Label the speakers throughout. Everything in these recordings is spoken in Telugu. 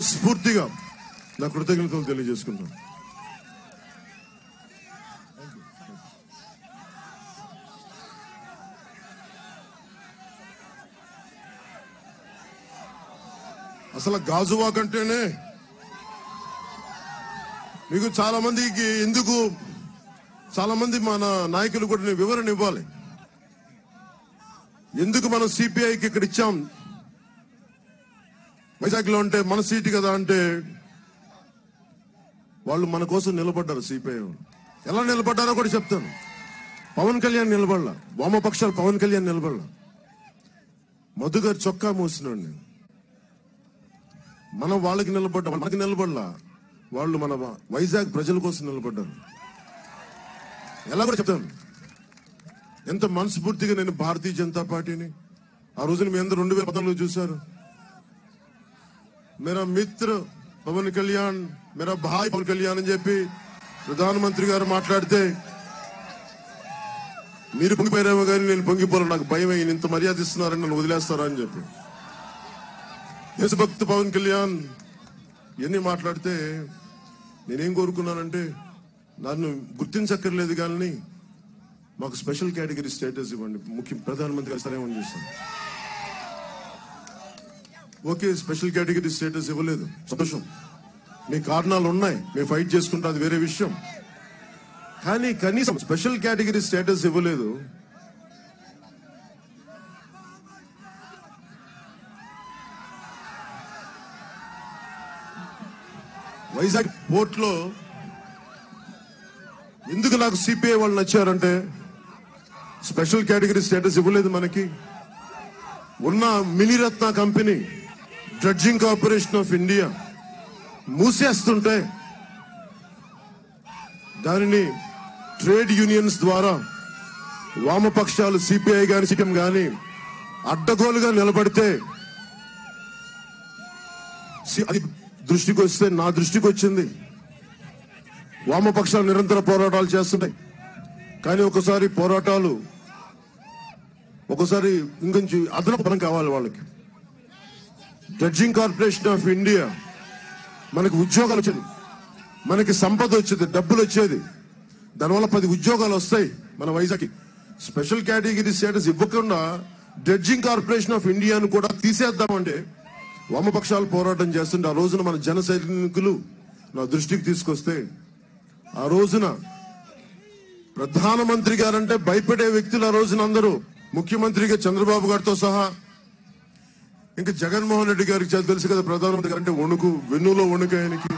Speaker 1: మనస్ఫూర్తిగా నా కృతజ్ఞతలు తెలియజేసుకుంటాను అసలు గాజువాక్ అంటేనే మీకు చాలా మందికి ఎందుకు చాలా మంది మన నాయకులు కూడా నేను వివరణ ఇవ్వాలి ఎందుకు మనం సిపిఐకి ఇక్కడ ఇచ్చాం వైజాగ్ లో అంటే మన సీటు కదా అంటే వాళ్ళు మన కోసం నిలబడ్డారు సిపిఐ వాళ్ళు ఎలా నిలబడ్డారో కూడా చెప్తాను పవన్ కళ్యాణ్ నిలబడలా వామపక్షాలు పవన్ కళ్యాణ్ నిలబడలా మధు గారు చొక్కా మూసినాడు నేను మనం వాళ్ళకి నిలబడ్డా మనకి నిలబడలా వాళ్ళు మన వైజాగ్ ప్రజల కోసం నిలబడ్డారు ఎలా కూడా చెప్తాను ఎంత మనస్ఫూర్తిగా నేను భారతీయ జనతా పార్టీని ఆ రోజున మీ అందరూ రెండు వేల పద్నాలుగు చూశారు మేరా మిత్ర పవన్ కళ్యాణ్ మేరా భాయ్ పవన్ కళ్యాణ్ అని చెప్పి ప్రధానమంత్రి గారు మాట్లాడితే మీరు పొంగిపోయారేమో కానీ నేను పొంగిపోలే నాకు భయం అయ్యి ఇంత మర్యాద ఇస్తున్నారని నన్ను వదిలేస్తారా అని చెప్పి దేశభక్త పవన్ కళ్యాణ్ ఇవన్నీ మాట్లాడితే నేనేం కోరుకున్నానంటే నన్ను గుర్తించక్కర్లేదు కానీ మాకు స్పెషల్ కేటగిరీ స్టేటస్ ఇవ్వండి ముఖ్య ప్రధానమంత్రి గారు సరే చేస్తాను ఓకే స్పెషల్ కేటగిరీ స్టేటస్ ఇవ్వలేదు సంతోషం మీ కారణాలు ఉన్నాయి మేము ఫైట్ చేసుకుంటాం అది వేరే విషయం కానీ కనీసం స్పెషల్ కేటగిరీ స్టేటస్ ఇవ్వలేదు వైజాగ్ పోర్ట్ లో ఎందుకు నాకు సిపిఐ వాళ్ళు నచ్చారంటే స్పెషల్ కేటగిరీ స్టేటస్ ఇవ్వలేదు మనకి ఉన్న Miniratna company dredging corporation of India మూసేస్తుంటే దానిని ట్రేడ్ యూనియన్స్ ద్వారా వామపక్షాలు సిపిఐ గాని సిపిఎం గాని అడ్డగోలుగా నిలబడితే సి- అది దృష్టికి వస్తే నా దృష్టికి వచ్చింది వామపక్షాలు నిరంతర పోరాటాలు చేస్తుంటాయి కానీ ఒకసారి పోరాటాలు ఒకసారి ఇంకొంచెం అదనపు పనం కావాలి వాళ్ళకి డ్రడ్జింగ్ కార్పొరేషన్ ఆఫ్ ఇండియా మనకి ఉద్యోగాలు వచ్చేది మనకి సంపద వచ్చేది డబ్బులు వచ్చేది దానివల్ల పది ఉద్యోగాలు వస్తాయి మన వైజాగ్కి స్పెషల్ కేటగిరీ స్టేటస్ ఇవ్వకుండా డ్రడ్జింగ్ కార్పొరేషన్ ఆఫ్ ఇండియాను కూడా తీసేద్దామంటే వామపక్షాలు పోరాటం చేస్తుంటే ఆ రోజున మన జన సైనికులు నా దృష్టికి తీసుకొస్తే ఆ రోజున ప్రధానమంత్రి గారంటే భయపడే వ్యక్తులు ఆ రోజున అందరూ ముఖ్యమంత్రిగా చంద్రబాబు గారితో సహా ఇంకా జగన్మోహన్ రెడ్డి గారికి చాలా తెలుసు కదా ప్రధానమంత్రి గారు అంటే వణుకు వెన్నులో వణుకు ఆయనకి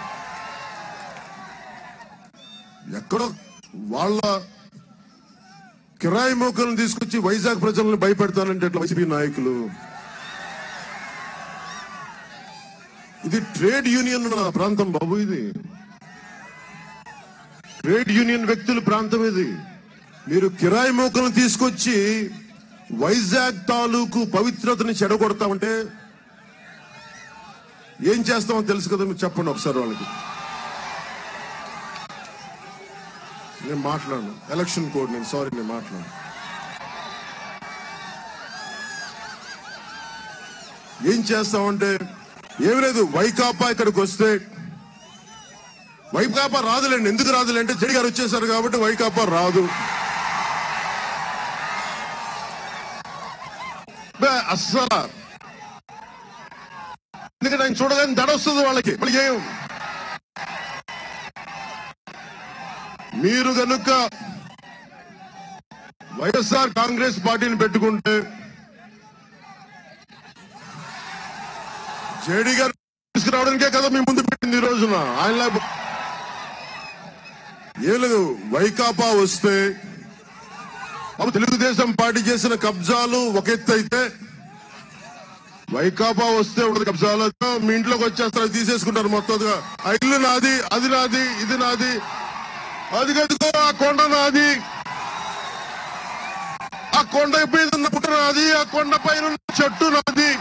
Speaker 1: ఎక్కడో వాళ్ళ కిరాయి మోకలను తీసుకొచ్చి వైజాగ్ ప్రజలను భయపెడతానంటే ఎట్లా వైసీపీ నాయకులు ఇది ట్రేడ్ యూనియన్ ఉన్న ప్రాంతం బాబు ఇది ట్రేడ్ యూనియన్ వ్యక్తుల ప్రాంతం ఇది మీరు కిరాయి మోకలను తీసుకొచ్చి వైజాగ్ తాలూకు పవిత్రతని చెడగొడతామంటే ఏం చేస్తామో తెలుసు కదా మీరు చెప్పండి ఒకసారి వాళ్ళకి నేను మాట్లాడను ఎలక్షన్ కోడ్ నేను సారీ నేను మాట్లాడను ఏం చేస్తామంటే ఏం లేదు వైకాపా ఇక్కడికి వస్తే వైకాపా రాదులేండి ఎందుకు రాదులేంటే జడి గారు వచ్చేసారు కాబట్టి వైకాపా రాదు బే, అస్సలు ఎందుకంటే ఆయన చూడగానే దడ వస్తుంది వాళ్ళకి వాళ్ళకి ఏం మీరు గనుక వైఎస్ఆర్ కాంగ్రెస్ పార్టీని పెట్టుకుంటే జేడీ గారు తీసుకురావడానికే కదా మీ ముందు పెట్టింది ఈ రోజున ఆయన లేకపో- ఏం లేదు వైకాపా వస్తే అప్పుడు తెలుగుదేశం పార్టీ చేసిన కబ్జాలు ఒక ఎత్తు అయితే వైకాపా వస్తే ఉండదు కబ్జాలు మీ ఇంట్లోకి వచ్చేస్తారు అది తీసేసుకుంటారు మొత్తంగా ఆ ఇల్లు నాది అది నాది ఇది నాది అది కదుకో ఆ కొండ నాది ఆ కొండ మీద ఉన్న పుట్ట నాది ఆ కొండ పైన ఉన్న చెట్టు నాది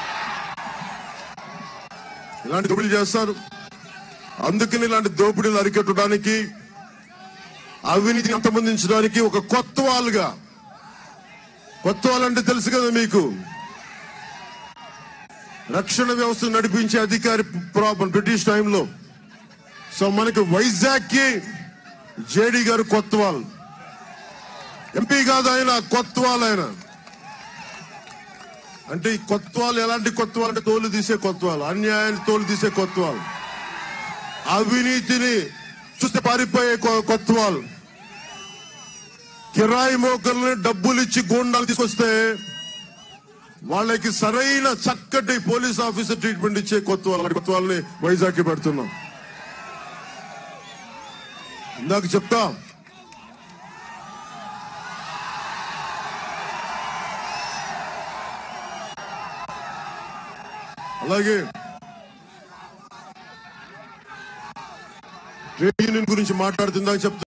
Speaker 1: ఇలాంటి దోపిడీలు చేస్తారు అందుకని ఇలాంటి దోపిడీలు అరికట్టడానికి అవినీతిని అంతమొందించడానికి ఒక కొత్త వాళ్ళుగా కొత్త వాళ్ళంటే తెలుసు కదా మీకు రక్షణ వ్యవస్థ నడిపించే అధికారి ప్రాబ్లం బ్రిటిష్ టైంలో సో మనకి వైజాగ్ కి జేడి గారు కొత్తవాల్ ఎంపీ కాదు ఆయన కొత్తవాల్ ఆయన అంటే ఈ కొత్తవాళ్ళు ఎలాంటి కొత్తవాళ్ళు అంటే తోలు తీసే కొత్తవాళ్ళు అన్యాయాన్ని తోలు తీసే కొత్తవాళ్ళు అవినీతిని చూస్తే పారిపోయే కొ- కొత్తవాళ్ళు కిరాయి మోకల్ని డబ్బులు ఇచ్చి గూండాలు తీసుకొస్తే వాళ్ళకి సరైన చక్కటి పోలీస్ ఆఫీసర్ ట్రీట్మెంట్ ఇచ్చే కొత్త వాళ్ళ కొత్త వాళ్ళని వైజాగ్ పెడుతున్నాం ఇందాక చెప్తా అలాగే ట్రేడ్ యూనియన్ గురించి మాట్లాడుతుందాక చెప్తా